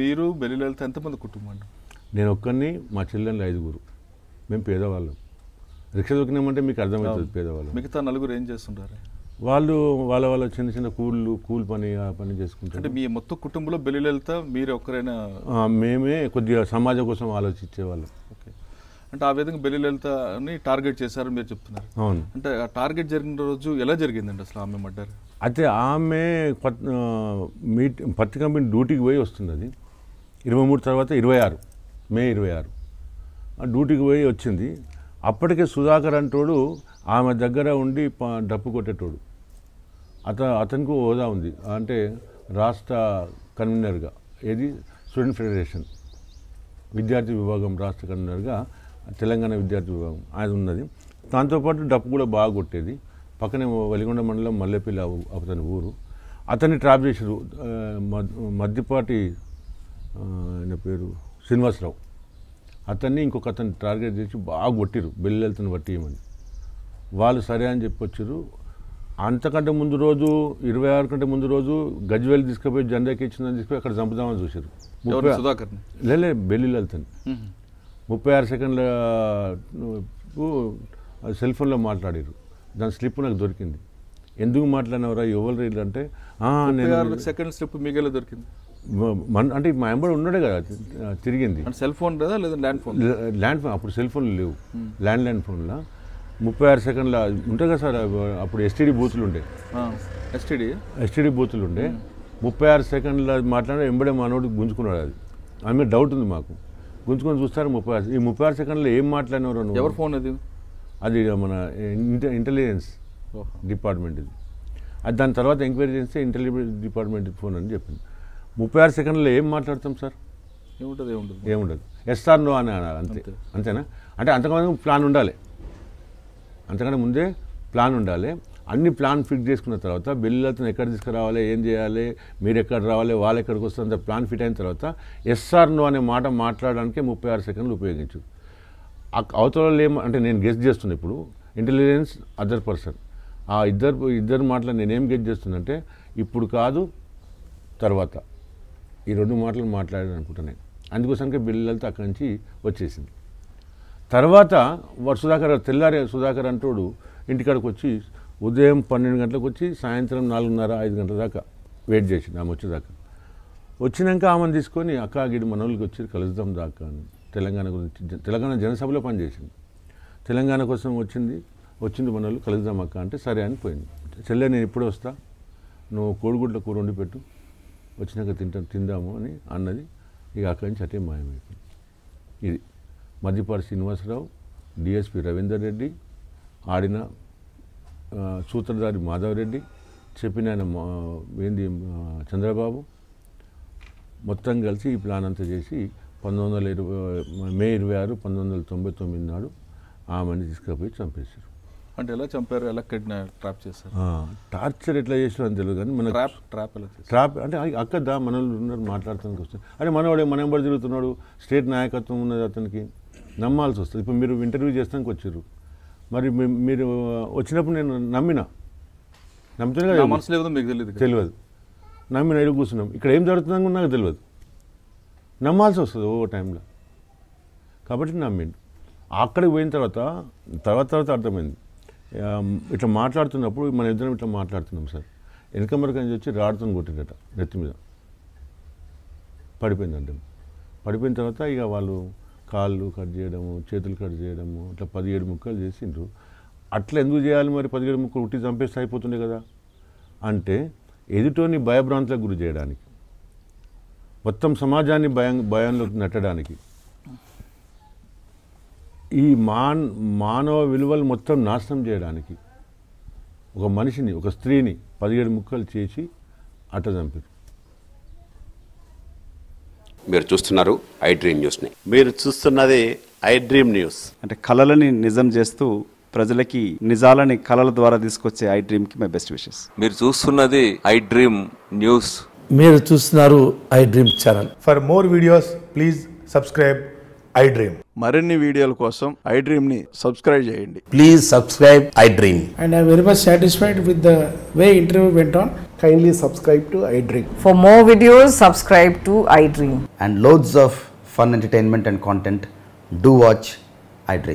మీరు బెల్లిలలిత ఎంతమంది కుటుంబం అండి నేను ఒక్కరిని మా చెల్లెళ్ళు ఐదుగురు మేము పేదవాళ్ళం రిక్షా దొరికినామంటే మీకు అర్థమవుతుంది పేదవాళ్ళం మిగతా నలుగురు ఏం చేస్తుంటారు వాళ్ళు వాళ్ళ వాళ్ళ చిన్న చిన్న కూళ్ళు కూల్ పని ఆ పని అంటే చేసుకుంటారు మీ మొత్తం కుటుంబంలో బెల్లిలలిత మీరు ఒక్కరైనా ఆ, మేమే కొద్దిగా సమాజం కోసం ఆలోచించేవాళ్ళం ఓకే అంటే ఆ విధంగా బెల్లిలలితని టార్గెట్ చేశారని మీరు చెప్తున్నారు అవును అంటే ఆ టార్గెట్ జరిగిన రోజు ఎలా జరిగిందండి అసలు ఆమె మర్డర్ అయితే ఆమె పత్ ఆ, మీట్ పత్తి కంపెనీ డ్యూటీకి పోయి వస్తున్నది ఇరవై మూడు తర్వాత ఇరవై ఆరు మే ఇరవై ఆరు ఆ డ్యూటీకి పోయి వచ్చింది అప్పటికే సుధాకర్ అంటోడు ఆమె దగ్గర ఉండి ప- డప్పు కొట్టేటోడు అత అతనికి హోదా ఉంది అంటే రాష్ట్ర కన్వీనర్గా ఏది స్టూడెంట్ ఫెడరేషన్ విద్యార్థి విభాగం రాష్ట్ర కన్వీనర్గా తెలంగాణ విద్యార్థి విభాగం ఆయన ఉన్నది దాంతోపాటు డప్పు కూడా బాగా కొట్టేది పక్కనే వెలిగొండ మండలం మల్లెపల్లి అవ- అతని ఊరు అతన్ని ట్రాప్ చేసారు ఆ, మద్- మద్దిపాటి ఆ, ఆయన పేరు శ్రీనివాసరావు అతన్ని ఇంకొక అతన్ని టార్గెట్ చేసి బాగా కొట్టిరు బెల్లెళ్తుని పట్టియమని వాళ్ళు సరే అని చెప్పొచ్చారు అంతకంటే ముందు రోజు ఇరవై ఆరు కంటే ముందు రోజు గజ్వేల్ తీసుకుపోయి జెండాకి ఇచ్చిందని తీసుకుపోయి అక్కడ చంపుదామని చూశారు ఎవరు ముప్పై సుధాకర్ని లేలే బెల్లిలతని మ్మ్. ముప్పై ఆరు సెకండ్ల సెల్ ఫోన్లో మాట్లాడారు దాని స్లిప్ నాకు దొరికింది ఎందుకు మాట్లాడినవరా ఎవరు రీల్ అంటే "ఆ, నేను ముప్పై ఆరు సెకండ్ స్లిప్ మీకెలా దొరికింది మన అంటే మా ఎంబడి ఉన్నాడే కదా తిరిగింది అంటే సెల్ ఫోన్ లేదా లేదా ల్యాండ్ ఫోన్ ల్యాండ్ ఫోన్ అప్పుడు సెల్ ఫోన్లు లేవు ల్యాండ్ లైన్ ఫోన్లో ముప్పై ఆరు సెకండ్ల ఉంటాయి కదా సార్ అప్పుడు ఎస్టీడీ బూతులు ఉండే ఎస్టీడీ ఎస్టీడీ బూతులు ఉండే ముప్పై ఆరు సెకండ్ల మాట్లాడే ఎంబడే మనోడు గుంజుకున్నాడు అది ఆమె డౌట్ ఉంది మాకు గుంజుకొని చూస్తారు ముప్పై ఆరు ఈ ముప్పై ఆరు సెకండ్లో ఏం మాట్లాడినవరు నువ్వు? ఎవరి ఫోన్ అది అది మన ఇంట ఇంటెలిజెన్స్ ఓహో. డిపార్ట్మెంట్ ఇది అది దాని తర్వాత ఎంక్వైరీ చేస్తే ఇంటెలిజెన్స్ డిపార్ట్మెంట్ ఫోన్ అని చెప్పింది ముప్పై ఆరు సెకండ్లో ఏం మాట్లాడతాం సార్ ఏముంటుంది ఏముంటుంది ఏముండదు ఎస్ఆర్ నో అని అనాలి అంతే అంతే. అంతేనా అంటే అంతకంటే ప్లాన్ ఉండాలి అంతకంటే ముందే ప్లాన్ ఉండాలి అన్ని ప్లాన్ ఫిట్ చేసుకున్న తర్వాత బిల్లులతో ఎక్కడ తీసుకురావాలి ఏం చేయాలి మీరు ఎక్కడ రావాలి వాళ్ళు ఎక్కడికి వస్తుందంత ప్లాన్ ఫిట్ అయిన తర్వాత ఎస్ఆర్ నో అనే మాట మాట్లాడడానికి ముప్పై ఆరు సెకండ్లు ఉపయోగించు ఆ- అవతల వాళ్ళు ఏం అంటే నేను గెస్ట్ చేస్తున్నా ఇప్పుడు ఇంటెలిజెన్స్ అదర్ పర్సన్ ఆ ఇద్దరు ఇద్దరు మాటలు నేనేం గెస్ట్ చేస్తున్నంటే ఇప్పుడు కాదు తర్వాత ఈ రెండు మాటలు మాట్లాడాను అనుకుంటున్నాను అందుకోసానికి బిల్లులతో అక్కడి నుంచి వచ్చేసింది తర్వాత వాడు సుధాకర్ తెల్లారే సుధాకర్ అంటోడు ఇంటికాడికి వచ్చి ఉదయం పన్నెండు గంటలకు వచ్చి సాయంత్రం నాలుగున్నర ఐదు గంటల దాకా వెయిట్ చేసింది ఆమె వచ్చేదాకా వచ్చినాక ఆమెను తీసుకొని అక్క గిడి మనోళ్ళకి వచ్చి కలుద్దాం దాకా అని తెలంగాణ గురించి జ- తెలంగాణ జనసభలో పనిచేసింది తెలంగాణ కోసం వచ్చింది వచ్చింది మనోళ్ళు కలుద్దాం అక్క అంటే సరే అని పోయింది చెల్లె నేను ఇప్పుడే వస్తా నువ్వు కోడిగుడ్ల కూర వండి పెట్టు వచ్చినాక తింటా తిందాము అని అన్నది ఇక అక్కడి నుంచి అటే మాయమైపోయింది ఇది మధ్యపాటి శ్రీనివాసరావు డిఎస్పి రవీందర్ రెడ్డి ఆడిన ఆ, సూత్రధారి మాధవరెడ్డి చెప్పిన ఆయన మా- ఏంది ఆ, చంద్రబాబు మొత్తం కలిసి ఈ ప్లాన్ అంతా చేసి పంతొమ్మిది వందల ఇరవై మే ఇరవై ఆరు పంతొమ్మిది వందల తొంభై తొమ్మిది నాడు ఆమెను తీసుకుపోయి చంపేశారు అంటే ఎలా చంపారు ఎలా కిడ్నా ట్రాప్ చేశారు ఆ, టార్చర్ ఎట్లా చేసారు అని తెలియదు కానీ మన ట్రాప్ ట్రాప్ ఎలా చేశారు ట్రాప్ అంటే అ- అక్కడ దా మన వాళ్ళు ఉన్నారు మాట్లాడటానికి వస్తుంది అరే మనవాడే మన ఎంబడి తిరుగుతున్నాడు స్టేట్ నాయకత్వం ఉన్నది అతనికి నమ్మాల్సి వస్తుంది ఇప్పుడు మీరు ఇంటర్వ్యూ చేస్తానికి వచ్చారు మరి మీ- మీరు వచ్చినప్పుడు నేను నమ్మిన నమ్మితేనే నా కదా మనసులో ఏదో మీకు తెలియదు కదా. తెలియదు నమ్మిన ఎదురు కూర్చున్నాం ఇక్కడ ఏం జరుగుతుందని కూడా నాకు తెలియదు నమ్మాల్సి వస్తుంది ఓ టైంలో కాబట్టి నమ్మిండు అక్కడికి పోయిన తర్వాత తర్వాత తర్వాత అర్థమైంది ఆ, ఇట్లా మాట్లాడుతున్నప్పుడు మన ఇద్దరం ఇట్లా మాట్లాడుతున్నాం సార్ వెనక మరొక నుంచి వచ్చి రాడుతో కొట్టిందట నెత్తి మీద పడిపోయిందంటే పడిపోయిన తర్వాత ఇక వాళ్ళు కాళ్ళు కట్ చేయడము చేతులు కట్ చేయడము ఇట్లా పదిహేడు ముక్కలు చేసిండ్రు అట్లా ఎందుకు చేయాలి మరి పదిహేడు ముక్కలు ఉట్టి చంపేస్తే అయిపోతుండే కదా అంటే ఎదుటోని భయభ్రాంతులకు గురి చేయడానికి మొత్తం సమాజాన్ని భయం భయంలోకి నెట్టడానికి ఈ మాన్ మానవ విలువలు మొత్తం నాశనం చేయడానికి ఒక మనిషిని ఒక స్త్రీని పదిహేడు ముక్కలు చేసి అట్ట చంపారు మీరు చూస్తున్నారు ఐ డ్రీమ్ న్యూస్ని మీరు చూస్తున్నది ఐ డ్రీమ్ న్యూస్ అంటే కళలని నిజం చేస్తూ ప్రజలకి నిజాలని కళల ద్వారా తీసుకొచ్చే ఐ డ్రీమ్కి మై బెస్ట్ విషెస్ మీరు చూస్తున్నది ఐ డ్రీమ్ న్యూస్ మీరు చూస్తున్నారు iDream channel For more videos, please subscribe iDream మరిన్ని వీడియోల కోసం ఐ డ్రీమ్ని సబ్స్క్రైబ్ చేయండి please subscribe iDream and I'm very much satisfied with the way interview went on. kindly subscribe to i dream For more videos, subscribe to iDream. and loads of fun entertainment and content, do watch iDream.